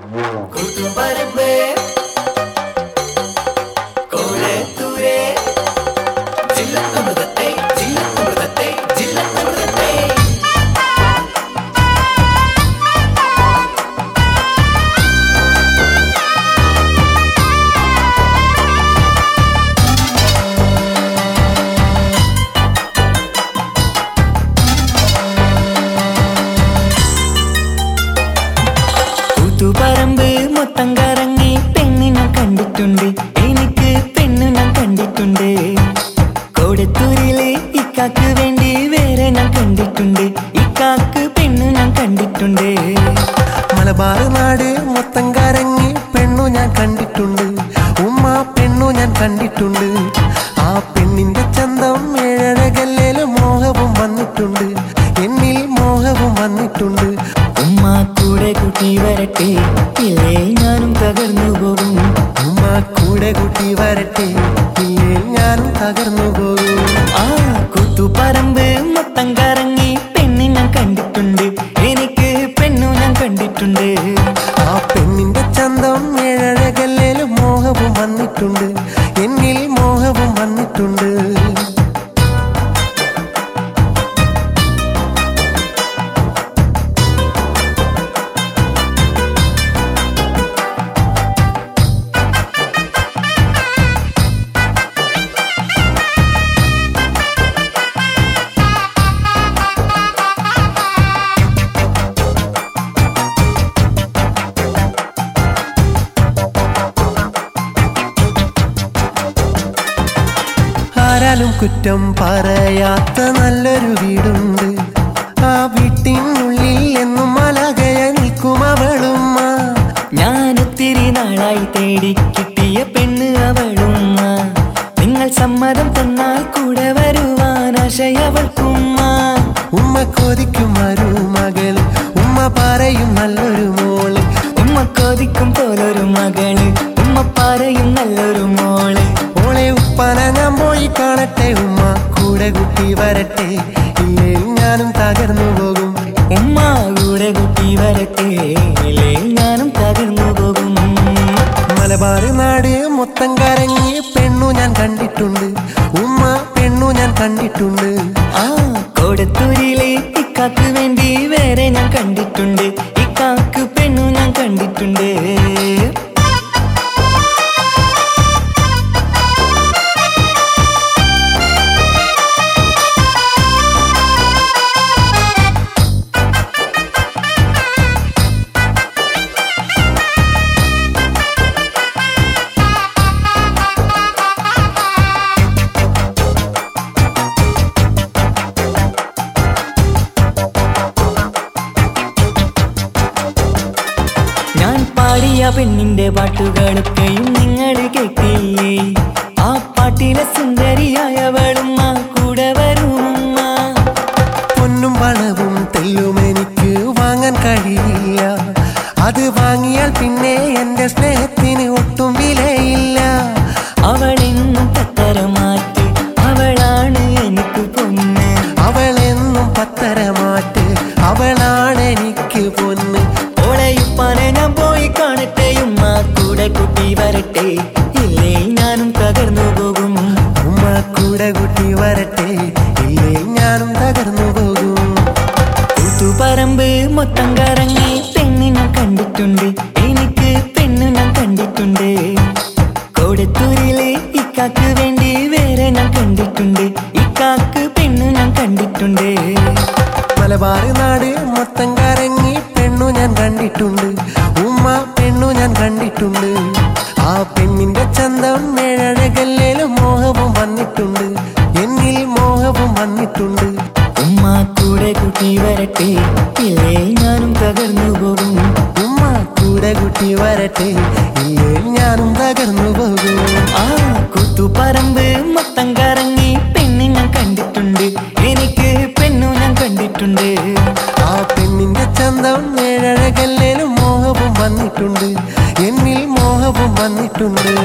കൂത്തുപറമ്പ് കോലത്തൂരെ ജില്ലമൃതത്തെ ജില്ലമൃതത്തെ ജില്ലമൃതത്തെ കൂത്തുപറമ്പ് മൊത്തം കറങ്ങി പെണ്ണ് ഞാൻ കണ്ടിട്ടുണ്ട് എനിക്ക് പെണ്ണ് ഞാൻ കണ്ടിട്ടുണ്ട് കോടത്തൂരിലെ ഇക്കാക്ക് വേണ്ടി വേറെ ഞാൻ കണ്ടിട്ടുണ്ട് ഇക്കാക്ക് പെണ്ണ് ഞാൻ കണ്ടിട്ടുണ്ട് മലബാർ നാട് മൊത്തം കരങ്ങി പെണ്ണു ഞാൻ കണ്ടിട്ടുണ്ട് ഉമ്മ പെണ്ണു ഞാൻ കണ്ടിട്ടുണ്ട് ആ പെണ്ണിന്റെ ചന്തം ഏഴഴകല്ലേല് മോഹവും വന്നിട്ടുണ്ട് എന്നിൽ മോഹവും വന്നിട്ടുണ്ട് ഉമ്മ കൂടെ കൂട്ടി വരട്ടെ ഇല്ലേ ഞാനും തകർന്നു പോകും ഉമ്മ കൂടെ കൂട്ടി വരട്ടെ ഇല്ലേ ഞാനും തകർന്നു പോകും ആ കൂത്തുപറമ്പ് മൊത്തം കറങ്ങി പെണ്ണ് ഞാൻ കണ്ടിട്ടുണ്ട് എനിക്ക് പെണ്ണു ഞാൻ കണ്ടിട്ടുണ്ട് ആ പെണ്ണിന്റെ ചന്തം ഏഴഴകല്ലേല് മോഹവും വന്നിട്ടുണ്ട് എന്നിൽ മോഹവും വന്നിട്ടുണ്ട് ആരാലും കുറ്റം പറയാത്ത നല്ലൊരു വീടുണ്ട് ആ വീട്ടിനുള്ളിൽ എന്നും മലകയ നിൽക്കും അവളുമ്മ ഞാൻ ഒത്തിരി നാളായി തേടി കിട്ടിയ പെണ്ണ് അവളുമ്മ നിങ്ങൾ സമ്മതം തന്നാൽ കൂടെ വരുവാൻ ആശയവൾക്കുമ്മ ഉമ്മ കൊതിക്കും മരുമകള് ഉമ്മ പറയും നല്ലൊരു മോള് ഉമ്മ കൊതിക്കും പോലൊരു മകള് ഉമ്മ പറയും നല്ലൊരു മോള് ഓളെ ഉപ്പാന ഞാൻ പോയി കാണട്ടെ ഉമ്മ കൂടെ കുട്ടി വരട്ടെ ഇല്ലേ ഞാനും തകർന്നു പോകും ഉമ്മ കൂടെ കുട്ടി വരട്ടെ ഇല്ലേ ഞാനും തകർന്നു പോകും മലബാർ നാട് മൊത്തം കരങ്ങി പെണ്ണു ഞാൻ കണ്ടിട്ടുണ്ട് ഉമ്മ പെണ്ണു ഞാൻ കണ്ടിട്ടുണ്ട് ആ കോടത്തൂരിലെ ഇക്കാക്ക് വേണ്ടി വേറെ ഞാൻ കണ്ടിട്ടുണ്ട് ഇക്കാക്ക് പെണ്ണു ഞാൻ കണ്ടിട്ടുണ്ട് ഞാൻ പാടിയ പെണ്ണിന്റെ പാട്ടുകളൊക്കെയും നിങ്ങൾ കേട്ടില്ലേ ആ പാട്ടിലെ സുന്ദരിയായവളും ആ കൂടെ വരുമ്മ പൊന്നും പണവും തെല്ലും എനിക്ക് വാങ്ങാൻ കഴിയില്ല അത് വാങ്ങിയാൽ പിന്നെ എന്റെ സ്നേഹത്തിന് ഒട്ടും വിലയില്ല അവളെന്നും പത്തരമാറ്റ് അവളാണ് എനിക്ക് പൊന്ന് അവളെന്നും പത്തരമാറ്റ് അവളാണ് എനിക്ക് പൊന്ന് ഓളയുപ്പാനെ ഞാൻ പോയി കാണട്ടെയും ആ കൂടെ കുട്ടി വരട്ടെ ഇല്ലേ ഞാനും തകർന്നു പോകും ഉമ്മ കൂടെ കുട്ടി വരട്ടെ ഇല്ലേ ഞാനും തകർന്നു പോകും കൂത്തുപറമ്പ് മൊത്തം കറങ്ങി പെണ്ണ് ഞാൻ കണ്ടിട്ടുണ്ട് എനിക്ക് പെണ്ണ് ഞാൻ കണ്ടിട്ടുണ്ട് കോടത്തൂരിലെ ഇക്കാക്ക് വേണ്ടി വേറെ ഞാൻ കണ്ടിട്ടുണ്ട് ഇക്കാക്ക് പെണ്ണ് ഞാൻ കണ്ടിട്ടുണ്ട് മലബാർ നാട് മൊത്തം കറങ്ങി പെണ്ണു ഞാൻ കണ്ടിട്ടുണ്ട് ഉമ്മ പെണ്ണു ഞാൻ കണ്ടിട്ടുണ്ട് ആ പെണ്ണിന്റെ ചന്തം ഏഴഴകല്ലേല് മോഹവും വന്നിട്ടുണ്ട് എന്നിൽ മോഹവും വന്നിട്ടുണ്ട് ഉമ്മ കൂടെ കുട്ടി വരട്ടെ ഇല്ലേ ഞാനും തകർന്നു പോകും ഉമ്മ കൂടെ കുട്ടി വരട്ടെ ഇല്ലേ ഞാനും തകർന്നു പോകും ആ കൂത്തുപറമ്പ് മൊത്തം കറങ്ങി പെണ്ണ് ഞാൻ കണ്ടിട്ടുണ്ട് എനിക്ക് പെണ്ണു ഞാൻ കണ്ടിട്ടുണ്ട് ആ പെണ്ണിന്റെ ചന്തം ഏഴഴകല്ലേലും മോഹവും വന്നിട്ടുണ്ട് എന്നിൽ മോഹവും വന്നിട്ടുണ്ട്